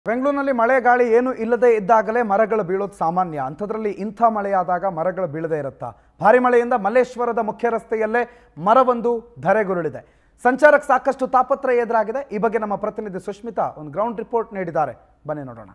ಬೆಂಗಳೂರಿನಲ್ಲಿ ಮಳೆ ಗಾಳಿ ಏನು ಇಲ್ಲದೆ ಇದ್ದಾಗಲೇ ಮರಗಳು ಬೀಳೋದು ಸಾಮಾನ್ಯ ಅಂಥದ್ರಲ್ಲಿ ಇಂಥ ಮಳೆಯಾದಾಗ ಮರಗಳು ಬೀಳದೇ ಇರುತ್ತಾ ಭಾರಿ ಮಳೆಯಿಂದ ಮಲ್ಲೇಶ್ವರದ ಮುಖ್ಯ ರಸ್ತೆಯಲ್ಲೇ ಮರವೊಂದು ಧರೆಗುರುಳಿದೆ ಸಂಚಾರಕ್ಕೆ ಸಾಕಷ್ಟು ತಾಪತ್ರಯ ಎದುರಾಗಿದೆ ಈ ಬಗ್ಗೆ ನಮ್ಮ ಪ್ರತಿನಿಧಿ ಸುಷ್ಮಿತಾ ಒಂದು ಗ್ರೌಂಡ್ ರಿಪೋರ್ಟ್ ನೀಡಿದ್ದಾರೆ ಬನ್ನಿ ನೋಡೋಣ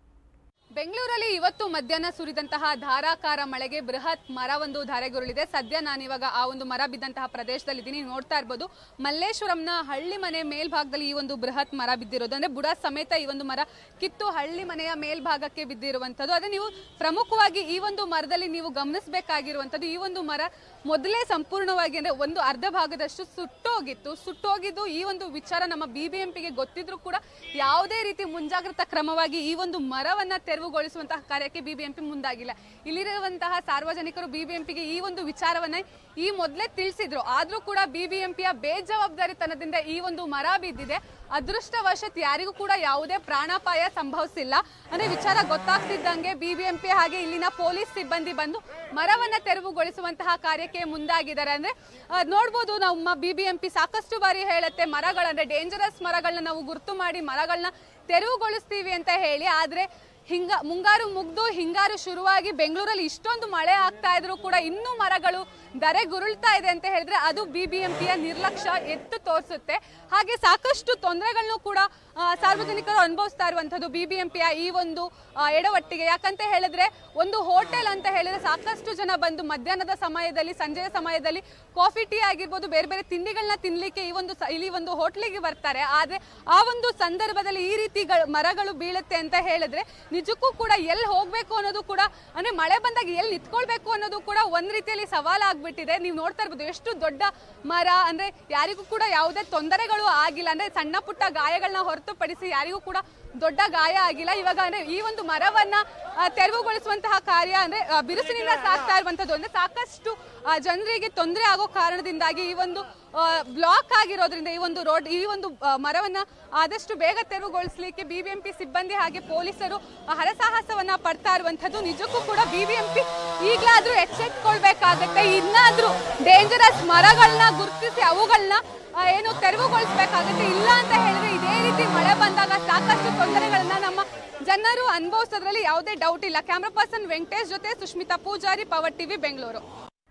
ಬೆಂಗಳೂರಲ್ಲಿ ಇವತ್ತು ಮಧ್ಯಾಹ್ನ ಸುರಿದಂತಹ ಧಾರಾಕಾರ ಮಳೆಗೆ ಬೃಹತ್ ಮರ ಒಂದು ಧಾರೆಗುರುಳಿದೆ ಸದ್ಯ ನಾನಿವಾಗ ಆ ಒಂದು ಮರ ಬಿದ್ದಂತಹ ಪ್ರದೇಶದಲ್ಲಿ ಇದ್ದೀನಿ ನೀವು ನೋಡ್ತಾ ಇರ್ಬೋದು ಮಲ್ಲೇಶ್ವರಂನ ಹಳ್ಳಿ ಮನೆ ಮೇಲ್ಭಾಗದಲ್ಲಿ ಈ ಒಂದು ಬೃಹತ್ ಮರ ಬಿದ್ದಿರೋದು ಅಂದ್ರೆ ಬುಡ ಸಮೇತ ಈ ಒಂದು ಮರ ಕಿತ್ತು ಹಳ್ಳಿ ಮನೆಯ ಮೇಲ್ಭಾಗಕ್ಕೆ ಬಿದ್ದಿರುವಂಥದ್ದು ಅದೇ ನೀವು ಪ್ರಮುಖವಾಗಿ ಈ ಒಂದು ಮರದಲ್ಲಿ ನೀವು ಗಮನಿಸಬೇಕಾಗಿರುವಂಥದ್ದು ಈ ಒಂದು ಮರ ಮೊದಲೇ ಸಂಪೂರ್ಣವಾಗಿ ಅಂದ್ರೆ ಒಂದು ಅರ್ಧ ಭಾಗದಷ್ಟು ಸುಟ್ಟೋಗಿತ್ತು ಸುಟ್ಟೋಗಿದ್ದು ಈ ಒಂದು ವಿಚಾರ ನಮ್ಮ ಬಿಬಿಎಂಪಿಗೆ ಗೊತ್ತಿದ್ರು ಕೂಡ ಯಾವುದೇ ರೀತಿ ಮುಂಜಾಗ್ರತಾ ಕ್ರಮವಾಗಿ ಈ ಒಂದು ಮರವನ್ನ ತೆರವುಗೊಳಿಸುವಂತಹ ಕಾರ್ಯಕ್ಕೆ ಬಿಬಿಎಂಪಿ ಮುಂದಾಗಿಲ್ಲ ಇಲ್ಲಿರುವಂತಹ ಸಾರ್ವಜನಿಕರು ಬಿಬಿಎಂಪಿಗೆ ಈ ಒಂದು ವಿಚಾರವನ್ನ ಈ ಮೊದಲೇ ತಿಳಿಸಿದ್ರು ಆದ್ರೂ ಕೂಡ ಬಿಬಿಎಂಪಿಯ ಬೇಜವಾಬ್ದಾರಿತನದಿಂದ ಈ ಒಂದು ಮರ ಬಿದ್ದಿದೆ ಅದೃಷ್ಟವಶತ್ ಯಾರಿಗೂ ಕೂಡ ಯಾವುದೇ ಪ್ರಾಣಾಪಾಯ ಸಂಭವಿಸಿಲ್ಲ ಅಂದ್ರೆ ವಿಚಾರ ಗೊತ್ತಾಗ್ತಿದ್ದಂಗೆ ಬಿಬಿಎಂಪಿ ಹಾಗೆ ಇಲ್ಲಿನ ಪೊಲೀಸ್ ಸಿಬ್ಬಂದಿ ಬಂದು ಮರವನ್ನ ತೆರವುಗೊಳಿಸುವಂತಹ ಕಾರ್ಯಕ್ಕೆ ಮುಂದಾಗಿದ್ದಾರೆ ಅಂದ್ರೆ ಆ, ನೋಡ್ಬೋದು ನಮ್ಮ ಬಿಬಿಎಂಪಿ ಸಾಕಷ್ಟು ಬಾರಿ ಹೇಳುತ್ತೆ ಮರಗಳಂದ್ರೆ ಡೇಂಜರಸ್ ಮರಗಳನ್ನ ನಾವು ಗುರುತು ಮಾಡಿ ಮರಗಳನ್ನ ತೆರವುಗೊಳಿಸ್ತೀವಿ ಅಂತ ಹೇಳಿ ಆದ್ರೆ ಹಿಂಗ ಮುಂಗಾರು ಮುಗ್ದು ಹಿಂಗಾರು ಶುರುವಾಗಿ ಬೆಂಗಳೂರಲ್ಲಿ ಇಷ್ಟೊಂದು ಮಳೆ ಆಗ್ತಾ ಇದ್ರು ಕೂಡ ಇನ್ನೂ ಮರಗಳು ದರೆ ಗುರುಳ್ತಾ ಇದೆ ಅಂತ ಹೇಳಿದ್ರೆ ಅದು ಬಿಬಿಎಂಪಿಯ ನಿರ್ಲಕ್ಷ್ಯ ಎತ್ತು ತೋರಿಸುತ್ತೆ ಹಾಗೆ ಸಾಕಷ್ಟು ತೊಂದರೆಗಳನ್ನು ಕೂಡ ಆ, ಸಾರ್ವಜನಿಕರು ಅನುಭವಿಸ್ತಾ ಇರುವಂಥದ್ದು ಬಿಬಿಎಂಪಿಯ ಈ ಒಂದು ಆ, ಎಡವಟ್ಟಿಗೆ ಯಾಕಂತ ಹೇಳಿದ್ರೆ ಒಂದು ಹೋಟೆಲ್ ಅಂತ ಹೇಳಿದ್ರೆ ಸಾಕಷ್ಟು ಜನ ಬಂದು ಮಧ್ಯಾಹ್ನದ ಸಮಯದಲ್ಲಿ ಸಂಜೆಯ ಸಮಯದಲ್ಲಿ ಕಾಫಿ ಟೀ ಆಗಿರ್ಬೋದು ಬೇರೆ ಬೇರೆ ತಿಂಡಿಗಳನ್ನ ತಿನ್ಲಿಕ್ಕೆ ಈ ಒಂದು ಸ- ಇಲ್ಲಿ ಒಂದು ಹೋಟ್ಲಿಗೆ ಬರ್ತಾರೆ ಆದ್ರೆ ಆ ಒಂದು ಸಂದರ್ಭದಲ್ಲಿ ಈ ರೀತಿ ಗಳ- ಮರಗಳು ಬೀಳುತ್ತೆ ಅಂತ ಹೇಳಿದ್ರೆ ನಿಜಕ್ಕೂ ಕೂಡ ಎಲ್ಲಿ ಹೋಗ್ಬೇಕು ಅನ್ನೋದು ಕೂಡ ಅಂದ್ರೆ ಮಳೆ ಬಂದಾಗ ಎಲ್ಲಿ ನಿಂತ್ಕೊಳ್ಬೇಕು ಅನ್ನೋದು ಕೂಡ ಒಂದ್ ರೀತಿಯಲ್ಲಿ ಸವಾಲಾಗ್ಬಿಟ್ಟಿದೆ ನೀವು ನೋಡ್ತಾ ಇರ್ಬೋದು ಎಷ್ಟು ದೊಡ್ಡ ಮರ ಅಂದ್ರೆ ಯಾರಿಗೂ ಕೂಡ ಯಾವುದೇ ತೊಂದರೆಗಳು ಆಗಿಲ್ಲ ಅಂದ್ರೆ ಸಣ್ಣ ಪುಟ್ಟ ಗಾಯಗಳನ್ನ ಹೊರತುಪಡಿಸಿ ಯಾರಿಗೂ ಕೂಡ ದೊಡ್ಡ ಗಾಯ ಆಗಿಲ್ಲ ಇವಾಗ ಅಂದ್ರೆ ಈ ಒಂದು ಮರವನ್ನ ಆ, ತೆರವುಗೊಳಿಸುವಂತಹ ಕಾರ್ಯ ಅಂದ್ರೆ ಆ, ಬಿರುಸಿನಿಂದ ಸಾಕ್ತಾ ಇರುವಂತದ್ದು ಅಂದ್ರೆ ಸಾಕಷ್ಟು ಆ, ಜನರಿಗೆ ತೊಂದರೆ ಆಗೋ ಕಾರಣದಿಂದಾಗಿ ಈ ಒಂದು ಬ್ಲಾಕ್ ಆಗಿರೋದ್ರಿಂದ ಈ ಒಂದು ರೋಡ್ ಈ ಒಂದು ಆ, ಮರವನ್ನ ಆದಷ್ಟು ಬೇಗ ತೆರವುಗೊಳಿಸಲಿಕ್ಕೆ ಬಿಬಿಎಂಪಿ ಸಿಬ್ಬಂದಿ ಹಾಗೆ ಪೊಲೀಸರು ಆ, ಹರಸಾಹಸವನ್ನ ಪಡ್ತಾ ಇರುವಂತದ್ದು ನಿಜಕ್ಕೂ ಕೂಡ ಬಿಬಿಎಂಪಿ ಈಗಲಾದ್ರೂ ಎಚ್ಚೆತ್ಕೊಳ್ಬೇಕಾಗತ್ತೆ ಇನ್ನಾದ್ರೂ ಡೇಂಜರಸ್ ಮರಗಳನ್ನ ಗುರುತಿಸಿ ಅವುಗಳನ್ನ ಆ, ಏನು ತೆರವುಗೊಳಿಸಬೇಕಾಗುತ್ತೆ ಇಲ್ಲ ಅಂತ ಹೇಳಿದ್ರೆ ಇದೇ ರೀತಿ ಮಳೆ ಬಂದಾಗ ಸಾಕಷ್ಟು ತೊಂದರೆಗಳನ್ನ ನಮ್ಮ ಜನರು ಅನುಭವಿಸೋದ್ರಲ್ಲಿ ಯಾವುದೇ ಡೌಟ್ ಇಲ್ಲ ಕ್ಯಾಮ್ರಾ ಪರ್ಸನ್ ವೆಂಕಟೇಶ್ ಜೊತೆ ಸುಷ್ಮಿತಾ ಪೂಜಾರಿ ಪವರ್ ಟಿವಿ ಬೆಂಗಳೂರು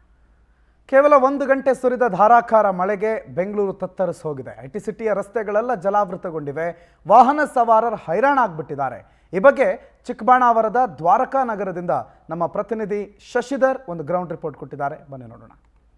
ಕೇವಲ ಒಂದು ಗಂಟೆ ಸುರಿದ ಧಾರಾಕಾರ ಮಳೆಗೆ ಬೆಂಗಳೂರು ತತ್ತರಿಸಿ ಹೋಗಿದೆ ಐ ಟಿ ಸಿಟಿಯ ರಸ್ತೆಗಳೆಲ್ಲ ಜಲಾವೃತಗೊಂಡಿವೆ ವಾಹನ ಸವಾರರು ಹೈರಾಣ ಆಗ್ಬಿಟ್ಟಿದ್ದಾರೆ ಈ ಬಗ್ಗೆ ಚಿಕ್ಕಬಾಣಾವರದ ದ್ವಾರಕಾ ನಗರದಿಂದ ನಮ್ಮ ಪ್ರತಿನಿಧಿ ಶಶಿಧರ್ ಒಂದು ಗ್ರೌಂಡ್ ರಿಪೋರ್ಟ್ ಕೊಟ್ಟಿದ್ದಾರೆ ಬನ್ನಿ ನೋಡೋಣ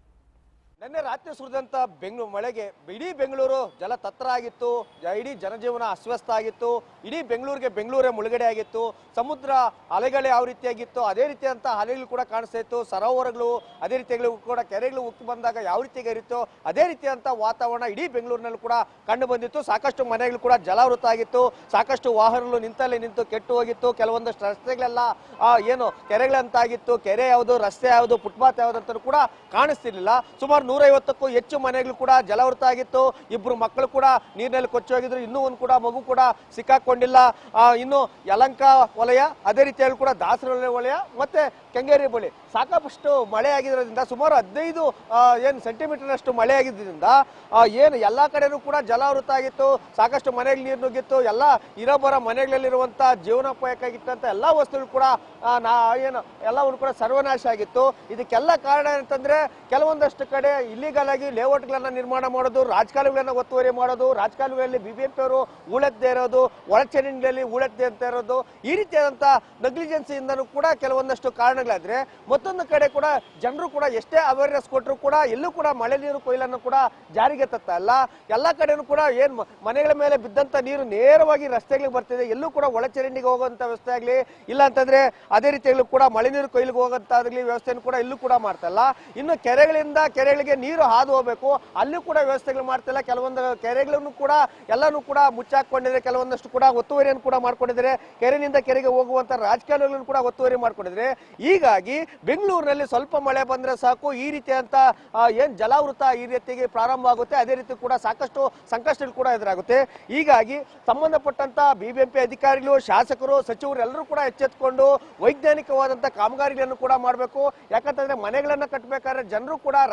ನಿನ್ನೆ ರಾತ್ರಿ ಸುರಿದಂತ ಬೆಂಗಳೂರು ಮಳೆಗೆ ಇಡೀ ಬೆಂಗಳೂರು ಜಲ ತತ್ರ ಆಗಿತ್ತು ಜ- ಇಡೀ ಜನಜೀವನ ಅಸ್ವಸ್ಥ ಆಗಿತ್ತು ಇಡೀ ಬೆಂಗಳೂರಿಗೆ ಬೆಂಗಳೂರೇ ಮುಳುಗಡೆ ಆಗಿತ್ತು ಸಮುದ್ರ ಅಲೆಗಳು ಯಾವ ರೀತಿಯಾಗಿತ್ತು ಅದೇ ರೀತಿಯಂತ ಅಲೆಗಳು ಕೂಡ ಕಾಣಿಸ್ತಾ ಇತ್ತು ಸರೋವರಗಳು ಅದೇ ರೀತಿಯಾಗಿ ಕೂಡ ಕೆರೆಗಳು ಉಕ್ಕಿ ಬಂದಾಗ ಯಾವ ರೀತಿಯಾಗಿ ಇರುತ್ತೋ ಅದೇ ರೀತಿಯಂತ ವಾತಾವರಣ ಇಡೀ ಬೆಂಗಳೂರಿನಲ್ಲಿ ಕೂಡ ಕಂಡು ಬಂದಿತ್ತು ಸಾಕಷ್ಟು ಮನೆಗಳು ಕೂಡ ಜಲಾವೃತ ಆಗಿತ್ತು ಸಾಕಷ್ಟು ವಾಹನಗಳು ನಿಂತಲ್ಲೇ ನಿಂತು ಕೆಟ್ಟು ಹೋಗಿತ್ತು ಕೆಲವೊಂದಷ್ಟು ರಸ್ತೆಗಳೆಲ್ಲ ಆ, ಏನು ಕೆರೆಗಳಂತಾಗಿತ್ತು ಕೆರೆ ಯಾವುದು ರಸ್ತೆ ಯಾವುದು ಫುಟ್ಪಾತ್ ಯಾವುದು ಅಂತ ಕೂಡ ಕಾಣಿಸ್ತಿರ್ಲಿಲ್ಲ ಸುಮಾರು ನೂರೈವತ್ತಕ್ಕೂ ಹೆಚ್ಚು ಮನೆಗಳು ಕೂಡ ಜಲಾವೃತ ಆಗಿತ್ತು ಇಬ್ರು ಮಕ್ಕಳು ಕೂಡ ನೀರಿನಲ್ಲಿ ಕೊಚ್ಚಿ ಹೋಗಿದ್ರು ಇನ್ನೂ ಒಂದು ಕೂಡ ಮಗು ಕೂಡ ಸಿಕ್ಕಾಕೊಂಡಿಲ್ಲ ಆ, ಇನ್ನು ಯಲಂಕ ವಲಯ ಅದೇ ರೀತಿಯಲ್ಲಿ ಕೂಡ ದಾಸರ ವಲಯ ಮತ್ತೆ ಕೆಂಗೇರಿ ಬಳಿ ಸಾಕಷ್ಟು ಮಳೆ ಆಗಿರೋದ್ರಿಂದ ಸುಮಾರು ಹದಿನೈದು ಏನು ಸೆಂಟಿಮೀಟರ್ ಅಷ್ಟು ಮಳೆ ಆಗಿದ್ದರಿಂದ ಆ, ಏನು ಎಲ್ಲಾ ಕಡೆನೂ ಕೂಡ ಜಲಾವೃತ ಆಗಿತ್ತು ಸಾಕಷ್ಟು ಮನೆಗೆ ನೀರು ನುಗ್ಗಿತ್ತು ಎಲ್ಲ ಇರೋಬರ ಮನೆಗಳಲ್ಲಿರುವಂತ ಜೀವನೋಪಾಯಕ್ಕಾಗಿತ್ತಂತ ಎಲ್ಲ ವಸ್ತುಗಳು ಕೂಡ ಆ, ನಾ ಏನು ಎಲ್ಲವನ್ನು ಕೂಡ ಸರ್ವನಾಶ ಆಗಿತ್ತು ಇದಕ್ಕೆಲ್ಲ ಕಾರಣ ಅಂತಂದ್ರೆ ಕೆಲವೊಂದಷ್ಟು ಕಡೆ ಇಲ್ಲಿಗಲ್ ಆಗಿ ಲೇಔಟ್ಗಳನ್ನ ನಿರ್ಮಾಣ ಮಾಡೋದು ರಾಜಕಾಲುವೆಗಳನ್ನ ಒತ್ತುವರಿ ಮಾಡೋದು ರಾಜಕಾಲುವೆಯಲ್ಲಿ ಬಿಬಿಎಂಪಿ ಅವರು ಉಳೆತ್ತದೇ ಇರೋದು ಒಳಚರಂಡಿಯಲ್ಲಿ ಉಳೆತ್ತದೇ ಅಂತ ಇರೋದು ಈ ರೀತಿಯಾದಂತ ನೆಗ್ಲಿಜೆನ್ಸಿಯಿಂದನೂ ಕೂಡ ಕೆಲವೊಂದಷ್ಟು ಕಾರಣಗಳಾದ್ರೆ ಮತ್ತೊಂದು ಕಡೆ ಕೂಡ ಜನರು ಕೂಡ ಎಷ್ಟೇ ಅವೇರ್ನೆಸ್ ಕೊಟ್ಟರು ಕೂಡ ಎಲ್ಲೂ ಕೂಡ ಮಳೆ ನೀರು ಕೊಯ್ಲನ್ನು ಕೂಡ ಜಾರಿಗೆ ತತ್ತಾ ಇಲ್ಲ ಎಲ್ಲ ಕಡೆನೂ ಕೂಡ ಏನ್ ಮ- ಮನೆಗಳ ಮೇಲೆ ಬಿದ್ದಂತ ನೀರು ನೇರವಾಗಿ ರಸ್ತೆಗಳಿಗೆ ಬರ್ತಿದೆ ಎಲ್ಲೂ ಕೂಡ ಒಳಚರಂಡಿಗೆ ಹೋಗುವಂತ ವ್ಯವಸ್ಥೆ ಆಗ್ಲಿ ಇಲ್ಲ ಅಂತಂದ್ರೆ ಅದೇ ರೀತಿಯಲ್ಲೂ ಕೂಡ ಮಳೆ ನೀರು ಕೊಯ್ಲಿಗೆ ಹೋಗುವಂತ ಆಗ್ಲಿ ವ್ಯವಸ್ಥೆಯನ್ನು ಕೂಡ ಎಲ್ಲೂ ಕೂಡ ಮಾಡ್ತಾ ಇಲ್ಲ ಇನ್ನು ಕೆರೆಗಳಿಂದ ಕೆರೆಗಳಿಗೆ ನೀರು ಹಾದು ಹೋಗ್ಬೇಕು ಅಲ್ಲೂ ಕೂಡ ವ್ಯವಸ್ಥೆಗಳು ಮಾಡ್ತಿಲ್ಲ ಕೆಲವೊಂದು ಕೆರೆಗಳನ್ನು ಕೂಡ ಎಲ್ಲಾನು ಕೂಡ ಮುಚ್ಚಾಕೊಂಡಿದ್ರೆ ಕೆಲವೊಂದಷ್ಟು ಕೂಡ ಒತ್ತುವರಿಯನ್ನು ಕೂಡ ಮಾಡ್ಕೊಂಡಿದ್ದಾರೆ ಕೆರೆನಿಂದ ಕೆರೆಗೆ ಹೋಗುವಂತ ರಾಜಕಾಲುವೆಗಳನ್ನು ಕೂಡ ಒತ್ತುವರಿ ಮಾಡ್ಕೊಂಡಿದ್ರೆ ಹೀಗಾಗಿ ಬೆಂಗಳೂರಿನಲ್ಲಿ ಸ್ವಲ್ಪ ಮಳೆ ಬಂದ್ರೆ ಸಾಕು ಈ ರೀತಿಯಂತ ಆ, ಏನ್ ಜಲಾವೃತ ಈ ರೀತಿಗೆ ಪ್ರಾರಂಭ ಆಗುತ್ತೆ ಅದೇ ರೀತಿ ಕೂಡ ಸಾಕಷ್ಟು ಸಂಕಷ್ಟಗಳು ಕೂಡ ಎದುರಾಗುತ್ತೆ ಹೀಗಾಗಿ ಸಂಬಂಧಪಟ್ಟಂತ ಬಿಬಿಎಂಪಿ ಅಧಿಕಾರಿಗಳು ಶಾಸಕರು ಸಚಿವರು ಎಲ್ಲರೂ ಕೂಡ ಎಚ್ಚೆತ್ಕೊಂಡು ವೈಜ್ಞಾನಿಕವಾದಂತ ಕಾಮಗಾರಿಗಳನ್ನು ಕೂಡ ಮಾಡಬೇಕು ಯಾಕಂತಂದ್ರೆ ಮನೆಗಳನ್ನ ಕಟ್ಟಬೇಕಾದ್ರೆ ಜನರು ಕೂಡ ರಸ್ತೆ ಮಟ್ಟಕ್ಕೆ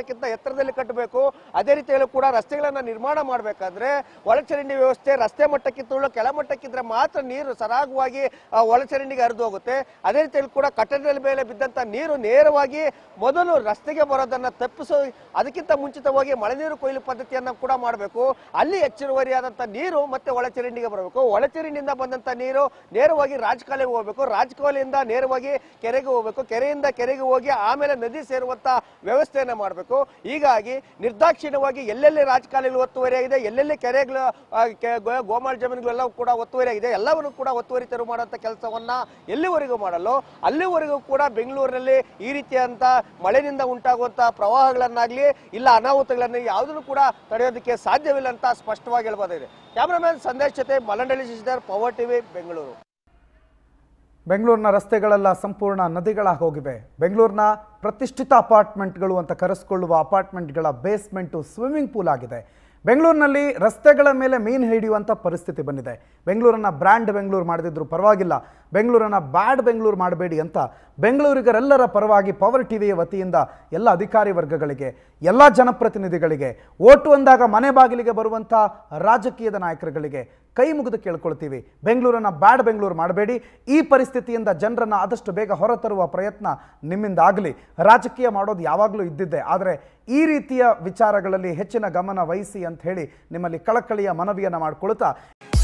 ಮಟ್ಟಕ್ಕಿಂತ ಎತ್ತರದಲ್ಲಿ ಕಟ್ಟಬೇಕು ಅದೇ ರೀತಿಯಲ್ಲೂ ಕೂಡ ರಸ್ತೆಗಳನ್ನ ನಿರ್ಮಾಣ ಮಾಡಬೇಕಾದ್ರೆ ಒಳಚರಂಡಿ ವ್ಯವಸ್ಥೆ ರಸ್ತೆ ಮಟ್ಟಕ್ಕಿಂತ ಕೆಳಮಟ್ಟಕ್ಕಿದ್ರೆ ಮಾತ್ರ ನೀರು ಸರಾಗವಾಗಿ ಆ ಒಳಚರಂಡಿಗೆ ಹರಿದು ಹೋಗುತ್ತೆ ಅದೇ ರೀತಿಯಲ್ಲಿ ಕೂಡ ಕಟ್ಟಡದ ಮೇಲೆ ಬಿದ್ದಂತ ನೀರು ನೇರವಾಗಿ ಮೊದಲು ರಸ್ತೆಗೆ ಬರೋದನ್ನ ತಪ್ಪಿಸೋ ಅದಕ್ಕಿಂತ ಮುಂಚಿತವಾಗಿ ಮಳೆ ನೀರು ಕೊಯ್ಲು ಪದ್ಧತಿಯನ್ನ ಕೂಡ ಮಾಡಬೇಕು ಅಲ್ಲಿ ಹೆಚ್ಚುವರಿಯಾದಂತ ನೀರು ಮತ್ತೆ ಒಳಚರಂಡಿಗೆ ಬರಬೇಕು ಒಳಚರಂಡಿಯಿಂದ ಬಂದಂತ ನೀರು ನೇರವಾಗಿ ರಾಜಕಾಲಿಗೆ ಹೋಗ್ಬೇಕು ರಾಜಕಾಲಿಯಿಂದ ನೇರವಾಗಿ ಕೆರೆಗೆ ಹೋಗ್ಬೇಕು ಕೆರೆಯಿಂದ ಕೆರೆಗೆ ಹೋಗಿ ಆಮೇಲೆ ನದಿ ಸೇರುವಂತ ವ್ಯವಸ್ಥೆಯನ್ನ ಮಾಡಬೇಕು ಹೀಗಾಗಿ ನಿರ್ದಾಕ್ಷಿಣ್ಯವಾಗಿ ಎಲ್ಲೆಲ್ಲಿ ರಾಜಕಾಲಿಗಳು ಒತ್ತುವರಿಯಾಗಿದೆ ಎಲ್ಲೆಲ್ಲಿ ಕೆರೆಗಳು ಆ, ಕೆ- ಗೋ- ಗೋಮಾಳ ಜಮೀನುಗಳೆಲ್ಲ ಕೂಡ ಒತ್ತುವರಿಯಾಗಿದೆ ಎಲ್ಲವನ್ನು ಕೂಡ ಒತ್ತುವರಿ ತೆರವು ಮಾಡುವಂತ ಕೆಲಸವನ್ನ ಎಲ್ಲಿವರೆಗೂ ಮಾಡಲು ಅಲ್ಲಿವರೆಗೂ ಕೂಡ ಬೆಂಗಳೂರಿನಲ್ಲಿ ಈ ರೀತಿಯಂತ ಮಳೆನಿಂದ ಉಂಟಾಗುವಂತ ಪ್ರವಾಹಗಳನ್ನಾಗ್ಲಿ ಇಲ್ಲ ಅನಾಹುತಗಳನ್ನ ಯಾವುದನ್ನು ಕೂಡ ತಡೆಯೋದಕ್ಕೆ ಸಾಧ್ಯವಿಲ್ಲ ಅಂತ ಸ್ಪಷ್ಟವಾಗಿ ಹೇಳ್ಬೋದಾಗಿದೆ ಕ್ಯಾಮರಾಮನ್ ಸಂದೇಶ್ ಜೊತೆ ಮಲಂಡಳಿ ಶಶಿಧರ್ ಪವರ್ ಟಿವಿ ಬೆಂಗಳೂರು ಬೆಂಗಳೂರಿನ ರಸ್ತೆಗಳೆಲ್ಲ ಸಂಪೂರ್ಣ ನದಿಗಳಾಗಿ ಹೋಗಿವೆ ಬೆಂಗಳೂರಿನ ಪ್ರತಿಷ್ಠಿತ ಅಪಾರ್ಟ್ಮೆಂಟ್ಗಳು ಅಂತ ಕರೆಸ್ಕೊಳ್ಳುವ ಅಪಾರ್ಟ್ಮೆಂಟ್ಗಳ ಬೇಸ್ಮೆಂಟು ಸ್ವಿಮ್ಮಿಂಗ್ ಪೂಲ್ ಆಗಿದೆ ಬೆಂಗಳೂರಿನಲ್ಲಿ ರಸ್ತೆಗಳ ಮೇಲೆ ಮೀನು ಹಿಡಿಯುವಂಥ ಪರಿಸ್ಥಿತಿ ಬಂದಿದೆ ಬೆಂಗಳೂರನ್ನ ಬ್ರ್ಯಾಂಡ್ ಬೆಂಗಳೂರು ಮಾಡದಿದ್ರು ಪರವಾಗಿಲ್ಲ ಬೆಂಗಳೂರನ್ನ ಬ್ಯಾಡ್ ಬೆಂಗಳೂರು ಮಾಡಬೇಡಿ ಅಂತ ಬೆಂಗಳೂರಿಗರೆಲ್ಲರ ಪರವಾಗಿ ಪವರ್ ಟಿವಿಯ ವತಿಯಿಂದ ಎಲ್ಲ ಅಧಿಕಾರಿ ವರ್ಗಗಳಿಗೆ ಎಲ್ಲ ಜನಪ್ರತಿನಿಧಿಗಳಿಗೆ ಓಟು ಅಂದಾಗ ಮನೆ ಬಾಗಿಲಿಗೆ ಬರುವಂಥ ರಾಜಕೀಯದ ನಾಯಕರುಗಳಿಗೆ ಕೈ ಮುಗಿದು ಕೇಳ್ಕೊಳ್ತೀವಿ ಬೆಂಗಳೂರನ್ನ ಬ್ಯಾಡ್ ಬೆಂಗಳೂರು ಮಾಡಬೇಡಿ ಈ ಪರಿಸ್ಥಿತಿಯಿಂದ ಜನರನ್ನ ಆದಷ್ಟು ಬೇಗ ಹೊರತರುವ ಪ್ರಯತ್ನ ನಿಮ್ಮಿಂದ ಆಗಲಿ ರಾಜಕೀಯ ಮಾಡೋದು ಯಾವಾಗಲೂ ಇದ್ದಿದ್ದೆ ಆದರೆ ಈ ರೀತಿಯ ವಿಚಾರಗಳಲ್ಲಿ ಹೆಚ್ಚಿನ ಗಮನ ವಹಿಸಿ ಅಂತ ಹೇಳಿ ನಿಮ್ಮಲ್ಲಿ ಕಳಕಳಿಯ ಮನವಿಯನ್ನು ಮಾಡಿಕೊಳ್ತಾ